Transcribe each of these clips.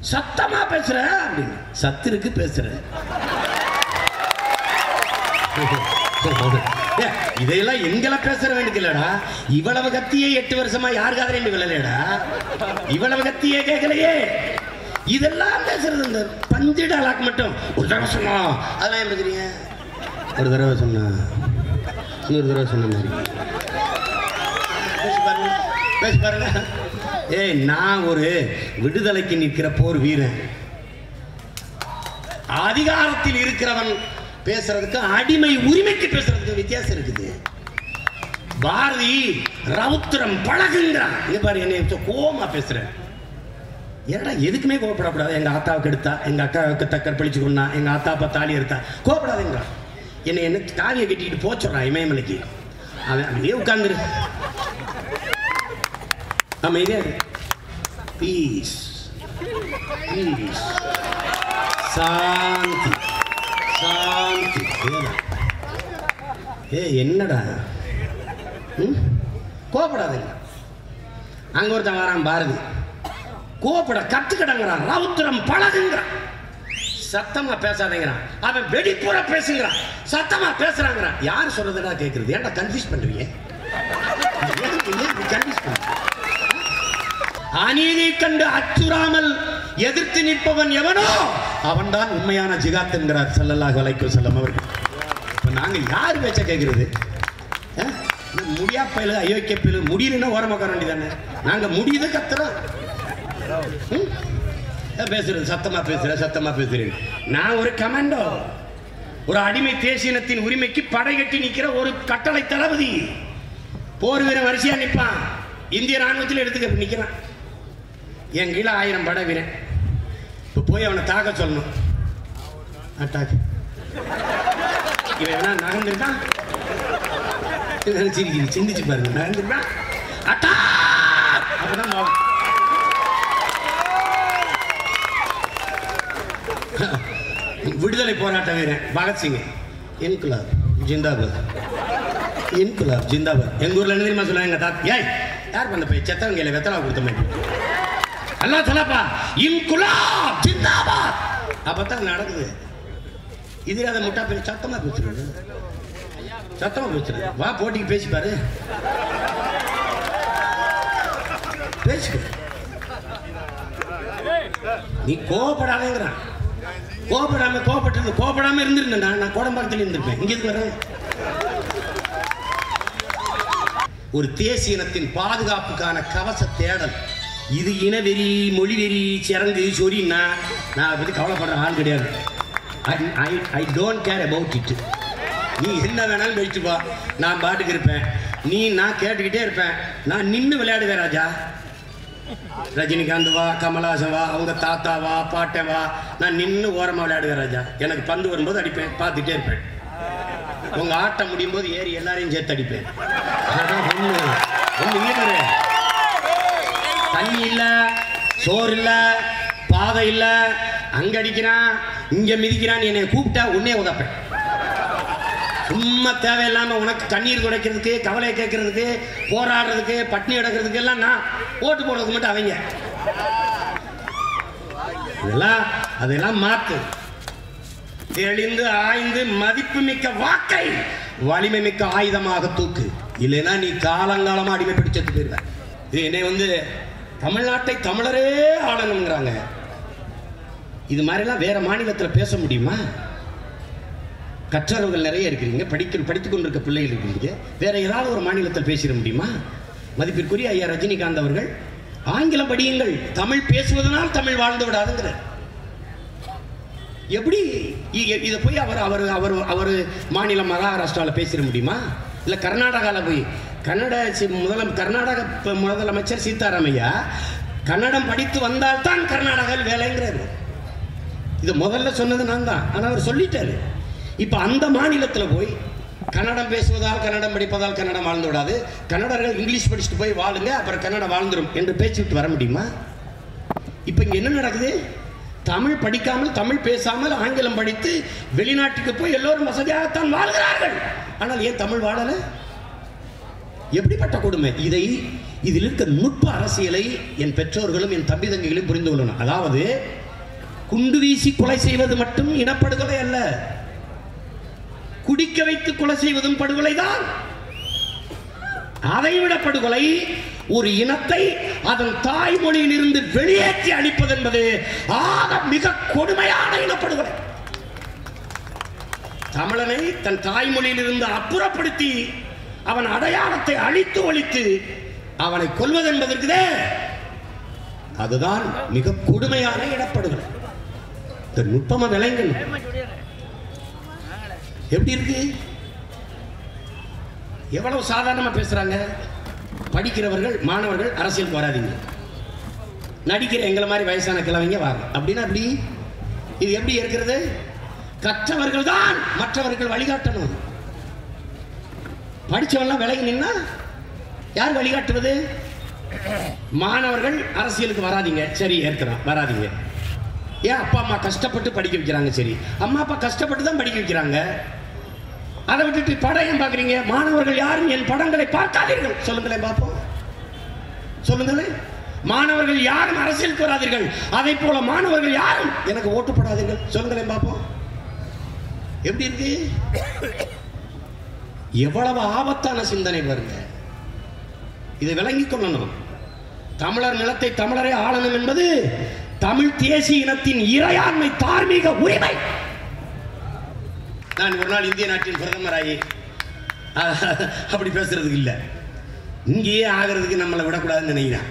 சத்தமா பேசுற அப்படின்னு சத்து இருக்கு பேசுற ஏ, இதையெல்லாம் எங்களை பேசுற வேண்டியதுலடா இவ்வளவு கத்தியே எட்டு வருஷமா யார் காதலையும் விழலடா இவ்வளவு கத்தியே கேட்கலையே இதெல்லாம் பேசுறது இந்த பஞ்சு டாலாக் மட்டும் ஒரு தடவை சொன்னா அதெல்லாம் ஏன் பேசுறீங்க ஒரு தடவை சொன்னா இன்னொரு தடவை சொன்ன மாதிரி பேசி பாருங்க பேசி பாருங்க ஏய் நான் ஒரு விடுதலைக்கு நிற்கிற போர் வீரன் அதிகாரத்தில் இருக்கிறவன் பேசுறதுக்கு அடிமை உரிமைக்கு பேசுறதுக்கு வித்தியாசம் இருக்குது பாரதி ரவுத்திரம் பழகுங்கிறான் இங்க பாரு என்னை கோமா பேசுறேன் ஏடா எதுக்குமே கோவப்படக்கூடாது எங்க ஆத்தாவுக்கு எடுத்தா எங்க அக்காவுக்கு தக்கர் பழிச்சு கொண்டா எங்க ஆத்தா அப்பா தாலி எடுத்தா கோவப்படாதுங்கிறான் என்னை என்ன தாலியை கட்டிட்டு போக சொல்றான் இமயமலைக்கு அவன் அப்படியே உட்கார்ந்துரு அமைதியா பீஸ் பீஸ் சாந்தி சாந்தி ஏடா. ஏய் என்னடா ம் கோவப்படாதீங்க அங்க ஒருத்தன் வரான் பாரதி கோவப்பட கத்துக்கிடங்கிறான் ரவுத்திரம் பழகுங்கிறான் சத்தமா பேசாதேங்கிறான் அவன் வெடிப்புற பேசுங்கிறான் சத்தமா பேசுறாங்கிறான் யார் சொல்றதுடா கேட்கறது ஏன்டா கன்ஃபியூஸ் பண்றீங்க கன்ஃபியூஸ் பண்றீங்க அநீதி கண்டு அச்சுறாமல் எதிர்த்து நிற்பவன் எவனோ அவன்தான் உண்மையான ஜிகாத் என்கிறார் ஸல்லல்லாஹு அலைஹி வஸல்லம் அவர்கள் இப்ப நாங்க யார் பேச்ச கேட்கிறது அஹ்? இந்த முடியா பயிலு அயோக்கிய பயிலு முடியலன்னா ஓரமா உட்கார வேண்டியதானே நாங்க முடியுது கத்துறோம் ம்? அஹ் பேசுறது சத்தமா பேசுற சத்தமா பேசுறேன் நான் ஒரு கமாண்டோ ஒரு அடிமை தேசியனத்தின் உரிமைக்கு படை கட்டி நிக்கிற ஒரு கட்டளை தளபதி போர் வீரன் வரிசையா நிற்பான் இந்திய ராணுவத்தில் எடுத்துக்க நிற்கிறான் என் கீழே ஆயிரம் படை வீரன் இப்போ போய் அவனை தாக்க சொல்லணும் அட்டாக் இவன் என்ன நகர்ந்துருக்கான் சிரிக்கிறீங்க சிந்திச்சு பாருங்க நகர்ந்துருக்கான் அட்டா அப்பதான் போவான். விடுதலை போராட்ட வீரன் பகத்சிங் இன்குலாப் ஜிந்தாபாத் இன்குலாப் ஜிந்தாபாத் எங்க ஊர்ல என்ன தெரியுமா சொல்லுவாங்க எங்க தாத்தா ஏய் யார் பண்ண போய் செத்தவங்க கையில வெத்தலை கொடுத்த மாதிரி அல்லா சொல்லப்பா இன்குலாப் ஜிந்தாபாத் அப்பதான் நடக்குது இது அதை முட்டா பேர் சத்தமா பேசுறது சத்தமா பேசுறது வா போட்டிக்கு பேசி பாரு பேசு நீ கோவப்படாதேங்கிறான் கோபப்படாம கோபப்பட்டது கோபப்படாம இருந்திருந்தேன்டா நான் கோடம்பாக்கத்தில் இருந்திருப்பேன் இங்க இருக்கு வரேன் ஒரு தேசிய இனத்தின் பாதுகாப்புக்கான கவச தேடல் இது இனவெறி மொழிவெறி சிறங்கு சொரின்னா நான் அதை பற்றி கவலைப்படுற ஆள் கிடையாது I I don't care about it நீ என்ன வேணாலும் கழிச்சு போ நான் பாட்டுக்கு இருப்பேன் நீ நான் கேட்டுக்கிட்டே இருப்பேன் நான் நின்று விளையாடுவேன் ராஜா ரஜினிகாந்த் வா கமல்ஹாசன் வா அவங்க தாத்தா வா பாட்டன் வா நான் நின்று ஓரமாக விளையாடுவேன் ராஜா எனக்கு பந்து வரும்போது அடிப்பேன் பார்த்துட்டே இருப்பேன் உங்க ஆட்டம் முடியும் போது ஏறி எல்லாரையும் சேர்த்து அடிப்பேன் அதான் ஒண்ணு ஒண்ணு இங்க பாரு. தண்ணி இல்ல சோறு இல்ல பாதை இல்ல அங்க அடிக்கிறான் இங்க மிதிக்கிறான் என்னை கூப்பிட்டா உன்னே உதப்பேன் சும்மா தேவையில்லாம உனக்கு கண்ணீர் துடைக்கிறதுக்கு கவலை கேட்கறதுக்கு போராடுறதுக்கு பட்னி கிடக்கிறதுக்கு எல்லாம் நான் ஓட்டு போடுறதுக்கு மட்டும் அவங்க இதெல்லாம் அதெல்லாம் மாத்து தெளிந்து ஆய்ந்து மதிப்புமிக்க வாக்கை வலிமை மிக்க ஆயுதமாக தூக்கு இல்லைன்னா நீ காலங்காலமா அடிமை பிடிச்சது போயிருவ இது என்னை வந்து தமிழ்நாட்டை தமிழரே ஆளணுங்கிறாங்க இது மாதிரிலாம் வேற மாநிலத்தில் பேச முடியுமா கற்றவர்கள் நிறைய இருக்கிறீங்க படிக்க படித்துக் கொண்டிருக்க பிள்ளைகள் இருக்கிறீங்க வேற ஏதாவது ஒரு மாநிலத்தில் பேசிட முடியுமா மதிப்பிற்குரிய ஐயா ரஜினிகாந்த் அவர்கள் ஆங்கிலம் படியுங்கள் தமிழ் பேசுவதனால் தமிழ் வாழ்ந்து விடாதுங்கிறார் எப்படி இ- இ- இதை போய் அவர் அவர் அவர் அவர் மாநிலம் மகாராஷ்டிராவில் பேசிட முடியுமா இல்லை கர்நாடகாவில் போய் கன்னட சி- முதலம் கர்நாடக ப- முதலமைச்சர் சீதாராமையா கன்னடம் படித்து வந்தால்தான் கர்நாடகாவில் வேலைங்கிறாரு இது முதல்ல சொன்னது நான் தான் ஆனால் அவர் சொல்லிட்டாரு இப்போ அந்த மாநிலத்தில் போய் கன்னடம் பேசுவதால் கன்னடம் படிப்பதால் கன்னடம் வாழ்ந்து விடாது கன்னடர்கள் இங்கிலீஷ் படிச்சுட்டு போய் வாழுங்க அப்புறம் கன்னடம் வாழ்ந்துரும் என்று பேச்சு விட்டு வர முடியுமா இப்போ இங்கே என்ன நடக்குது தமிழ் படிக்காமல் தமிழ் பேசாமல் ஆங்கிலம் படித்து வெளிநாட்டுக்கு போய் எல்லோரும் வசதியாகத்தான் வாழ்கிறார்கள் ஆனால் ஏன் தமிழ் வாழலை எப்படிப்பட்ட கொடுமை இதை இதில் இருக்க நுட்ப அரசியலை என் பெற்றோர்களும் என் தம்பி தங்கைகளும் புரிந்து கொள்ளணும் அதாவது குண்டு வீசி கொலை செய்வது மட்டும் இனப்படுகொலை அல்ல குடிக்க வைத்து கொலை செய்வதும் படுகொலைதான் அதைவிட படுகொலை ஒரு இனத்தை அதன் தாய்மொழியில் இருந்து வெளியேற்றி அளிப்பது என்பது ஆக மிக கொடுமையான இனப்படுகொலை தமிழனை தன் தாய்மொழியில் இருந்து அப்புறப்படுத்தி அவன் அடையாளத்தை அழித்து ஒழித்து அவனை கொல்வது என்பதற்குதே அதுதான் மிக கொடுமையான இடப்படுகொலை இந்த நுட்பமா விளைங்கணும் எப்படி இருக்கு எவ்வளவு சாதாரணமா பேசுறாங்க படிக்கிறவர்கள் மாணவர்கள் அரசியலுக்கு வராதீங்க நடிக்கிற எங்களை மாதிரி வயசான கிழவங்க வாங்க அப்படின்னா அப்படி இது எப்படி இருக்கிறது கற்றவர்கள் தான் மற்றவர்கள் வழிகாட்டணும் படிச்சவன்லாம் விலகி நின்னா யார் வழிகாட்டுவது மாணவர்கள் அரசியலுக்கு வராதீங்க சரி ஏற்கிறோம் வராதீங்க ஏன் அப்பா அம்மா கஷ்டப்பட்டு படிக்க வைக்கிறாங்க சரி அம்மா அப்பா கஷ்டப்பட்டு தான் படிக்க வைக்கிறாங்க அதை விட்டுட்டு படம் ஏன் பார்க்குறீங்க மாணவர்கள் யாரும் என் படங்களை பார்க்காதீர்கள் சொல்லுங்களேன் பார்ப்போம் சொல்லுங்களேன் மாணவர்கள் யாரும் அரசியலுக்கு வராதீர்கள் அதை போல மாணவர்கள் யாரும் எனக்கு ஓட்டு போடாதீர்கள் சொல்லுங்களேன் பார்ப்போம் எப்படி இருக்கு எவ்வளவு ஆபத்தான சிந்தனை பாருங்க இதை விளங்கிக் கொள்ளணும் தமிழர் நிலத்தை தமிழரே ஆளணும் என்பது தமிழ் தேசிய இனத்தின் இறையாண்மை தார்மீக உரிமை நான் ஒரு நாள் இந்திய நாட்டின் பிரதமராகி அஹ், அப்படி பேசுறதுக்கு இல்லை இங்கேயே ஆகிறதுக்கு நம்மளை விடக்கூடாதுன்னு நினைக்கிறான்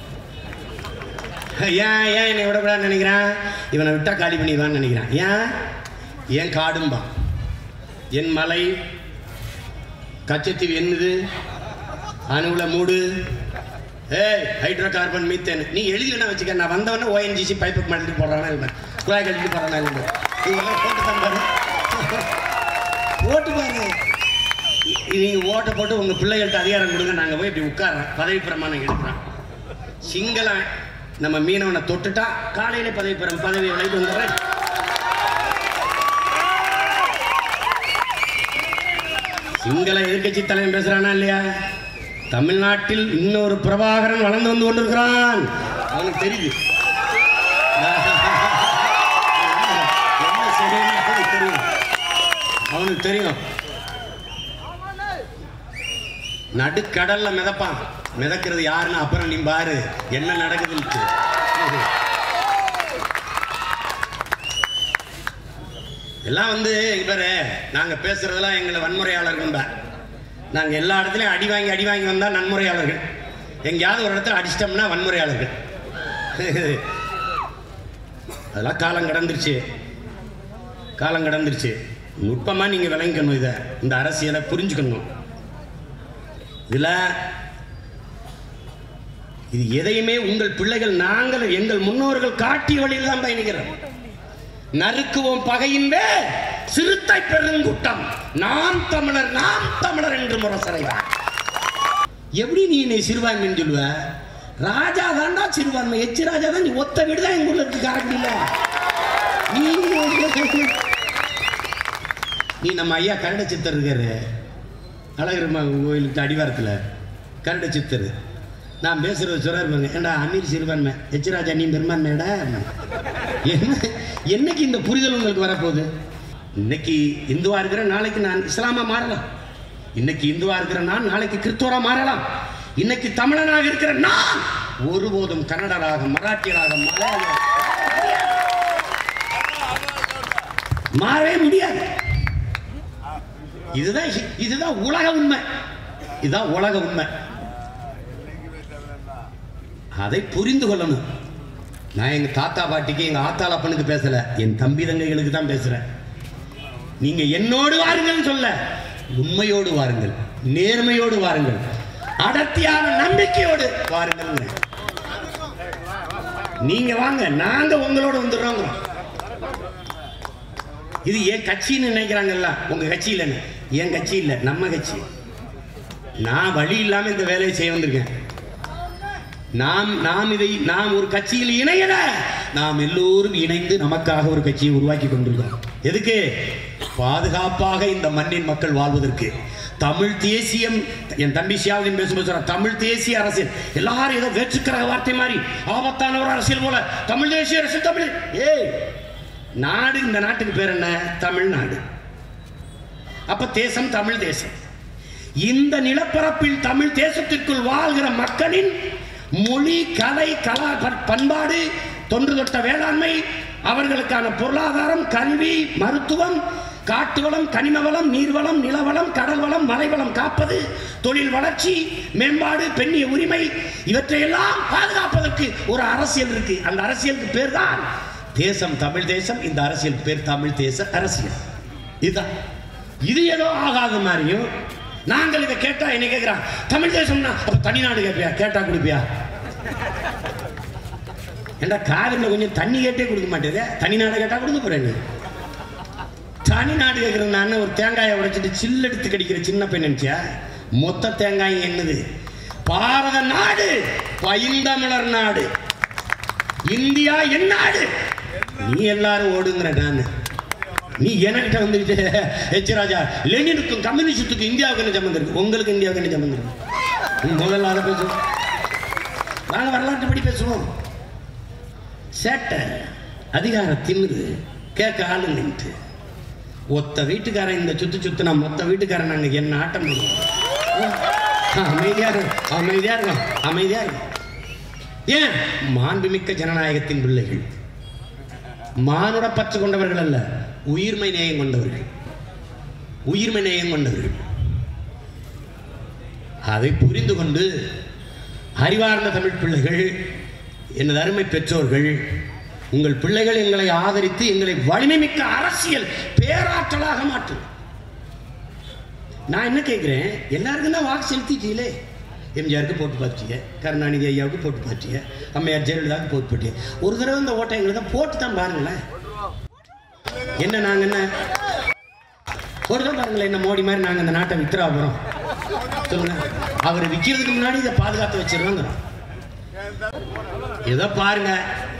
ஏன் ஏன் என்னை விடக்கூடாதுன்னு நினைக்கிறான் இவனை விட்டா காலி பண்ணிடுவான்னு நினைக்கிறான் ஏன் ஏன் காடும்பா என் மலை கச்சத்தீவு என்னது அணுவுல மூடு ஏய் ஹைட்ரோ கார்பன் மீத்தேன் நீ எழுதினா வச்சுக்க நான் வந்தவொடனே ஓஎன்ஜிசி பைப்புக்கு மாட்டிட்டு போடுறானா இல்லை குழாய் கட்டிட்டு போடுறானா இல்லை இதெல்லாம் போட்டு தான் பாரு போட்டு பாரு இ- நீங்க ஓட்டை போட்டு உங்க பிள்ளைகள்ட்ட அதிகாரம் கொடுங்க நாங்க போய் இப்படி உட்கார்றோம் பதவி பிரமாணம் எடுக்கிறோம் சிங்களம் நம்ம மீனவனை தொட்டுட்டா காலையில பதவி பெறும் பதவி விளைவிட்டு வந்துடுறேன் சிங்கள எதிர்க்கட்சி தலைவன் பேசுறானா இல்லையா தமிழ்நாட்டில் இன்னொரு பிரபாகரன் வளர்ந்து வந்து கொண்டிருக்கிறான் அவனுக்கு தெரியுது என்ன செய்யணும்னு அவனுக்கு தெரியும் அவனுக்கு தெரியும் நடுக்கடல்ல மிதப்பான் மிதக்கிறது யாருன்னு அப்புறம் நீ பாரு என்ன நடக்குதுன்னு எல்லாம் வந்து இங்க பாரு நாங்க பேசுறதெல்லாம் எங்களை வன்முறையாளர்கள் நாங்க எல்லா இடத்துலயும் அடி வாங்கி அடி வாங்கி வந்தா நன்முறையாளர்கள் எங்கேயாவது ஒரு இடத்துல அடிச்சிட்டோம்னா வன்முறையாளர்கள் அதெல்லாம் காலம் கடந்துருச்சு காலம் கடந்துருச்சு நுட்பமா நீங்க விளங்கிக்கணும் இதை இந்த அரசியலை புரிஞ்சுக்கணும் இதுல இது எதையுமே உங்கள் பிள்ளைகள் நாங்கள் எங்கள் முன்னோர்கள் காட்டிய வழியில் தான் பயணிக்கிறோம் நறுக்குவோம் பகையின்பே சிறுத்தை பெருங்கூட்டம் நாம் தமிழர் நாம் தமிழர் என்று முரசறைவார் எப்படி நீ என்னை சிறுபான்மைன்னு சொல்லுவ ராஜா தான்டா சிறுபான்மை எச்சு ராஜா தான் நீ ஒத்த வீடு தான் எங்க ஊர்ல இருக்கு காரக்குடியில நீ நீ நம்ம ஐயா கரட சித்தர் இருக்காரு அழகர் கோயிலுக்கு அடிவாரத்தில் கரட சித்தர் நான் பேசுறது சொல்றாரு பாருங்க ஏண்டா அமீர் சிறுபான்மை எச் ராஜா நீ பெரும்பான்மையடா என்ன என்னைக்கு இந்த புரிதல் உங்களுக்கு வரப்போகுது இன்னைக்கு இந்துவா இருக்கிற நாளைக்கு நான் இஸ்லாமா மாறலாம் இன்னைக்கு இந்துவா இருக்கிற நான் நாளைக்கு கிறிஸ்துவரா மாறலாம் இன்னைக்கு தமிழனாக இருக்கிற நான் ஒருபோதும் கன்னடராக மராட்டியராக மலையாள மாறவே முடியாது இதுதான் ஹி- இதுதான் உலக உண்மை இதுதான் உலக உண்மை அதை புரிந்து கொள்ளணும் நான் எங்க தாத்தா பாட்டிக்கு எங்க ஆத்தாள் அப்பனுக்கு பேசல என் தம்பி தங்கைகளுக்கு தான் பேசுறேன் நீங்க என்னோடு வாருங்கள் சொல்ல உண்மையோடு வாருங்கள் நேர்மையோடு வாருங்கள் அடர்த்தியான நம்பிக்கையோடு வாருங்கள் நீங்க வாங்க நாங்க உங்களோட வந்துடுறோங்கிறோம் இது என் கட்சின்னு நினைக்கிறாங்கல்ல உங்க கட்சி இல்லைன்னு என் கட்சி இல்லை நம்ம கட்சி நான் வழி இல்லாம இந்த வேலையை செய்ய வந்திருக்கேன் நாம் நாம் இதை நாம் ஒரு கட்சியில் இணையல நாம் எல்லோரும் இணைந்து நமக்காக ஒரு கட்சியை உருவாக்கி கொண்டிருக்கோம் எதுக்கு பாதுகாப்பாக இந்த மண்ணின் மக்கள் வாழ்வதற்கு தமிழ் தேசியம் என் தம்பி சியாவுதீன் பேசும்போது சொல்றான், தமிழ் தேசிய அரசியல் எல்லாரும் ஏதோ வேற்றுக்கிற வார்த்தை மாதிரி ஆபத்தான ஒரு அரசியல் போல தமிழ் தேசிய அரசியல் தமிழ் ஏய் நாடு இந்த நாட்டுக்கு பேர் என்ன தமிழ்நாடு அப்ப தேசம் தமிழ் தேசம் இந்த நிலப்பரப்பில் தமிழ் தேசத்திற்குள் வாழ்கிற மக்களின் மொழி கலை கலா ப- பண்பாடு தொன்று தொட்ட வேளாண்மை அவர்களுக்கான பொருளாதாரம் கல்வி மருத்துவம் காட்டு வளம் கனிம வளம் நீர்வளம் நிலவளம் கடல் வளம் மலைவளம் காப்பது தொழில் வளர்ச்சி மேம்பாடு பெண்ணிய உரிமை இவற்றையெல்லாம் பாதுகாப்பதற்கு ஒரு அரசியல் இருக்கு அந்த அரசியலுக்கு பேர் தான் தேசம் தமிழ் தேசம் இந்த அரசியலுக்கு பேர் தமிழ் தேச அரசியல் இதுதான் இது ஏதோ ஆகாத மாதிரியும் நாங்கள் இதை கேட்டா என்ன கேட்கிறான் தமிழ் தேசம்னா அப்ப தனிநாடு கேட்பியா கேட்டா கொடுப்பியா ஏண்டா காவிரியில் கொஞ்சம் தண்ணி கேட்டே கொடுக்க மாட்டேது தனிநாடு கேட்டா கொடுக்க போறேன் நீ தனிநாடு கேட்கறது நான் ஒரு தேங்காயை உடைச்சிட்டு சில்லு எடுத்து கடிக்கிற சின்ன பையன் நினைச்சியா மொத்த தேங்காய் என்னது பாரத நாடு பைந்தமிழர் நாடு இந்தியா என் நாடு நீ எல்லாரும் ஓடுங்கிற நான் நீ என்கிட்ட வந்துட்டு எச் ராஜா லெனினுக்கும் கம்யூனிஸ்டுக்கும் இந்தியாவுக்கு என்ன சம்மந்தம் இருக்கு உங்களுக்கு இந்தியாவுக்கு என்ன சம்மந்தம் இருக்கு நீ முதல்ல அதை பேசு வாங்க வரலாற்று படி பேசுவோம் சேட்டை அதிகார திமிரு கேட்க ஆளு நின்று ஒத்த வீட்டுக்காரன் இந்த சுத்து சுத்துனா மொத்த வீட்டுக்காரன் நாங்க என்ன ஆட்டம் பண்ணுவோம் அமைதியா இருக்கும் அமைதியா இருக்கும் அமைதியா இருக்கும் ஏன் மாண்புமிக்க ஜனநாயகத்தின் பிள்ளைகள் மானுட பற்று கொண்டவர்கள் அல்ல உயிர்மை நேயம் கொண்டவர்கள் உயிர்மை நேயம் கொண்டவர்கள் அதை புரிந்து கொண்டு அறிவார்ந்த தமிழ் பிள்ளைகள் எனது அருமை பெற்றோர்கள் உங்கள் பிள்ளைகள் எங்களை ஆதரித்து எங்களை வலிமை மிக்க அரசியல் பேராற்றலாக மாற்றும் நான் என்ன கேட்குறேன் எல்லாருக்கும் தான் வாக்கு செலுத்திட்டீங்களே எம்ஜிஆருக்கு போட்டு பார்த்தீங்க கருணாநிதி ஐயாவுக்கு போட்டு பார்த்தீங்க அம்மையார் ஜெயலலிதாவுக்கு போட்டு பார்த்தீங்க ஒரு தடவை இந்த ஓட்டை எங்களுக்கு தான் போட்டு தான் பாருங்களேன் என்ன நாங்கள் என்ன ஒரு தடவை பாருங்களேன் என்ன மோடி மாதிரி நாங்கள் இந்த நாட்டை வித்துறா போகிறோம் சொல்லுங்க அவர் விற்கிறதுக்கு முன்னாடி இதை பாதுகாத்து வச்சிருவோங்கிறோம் ஏதோ பாருங்க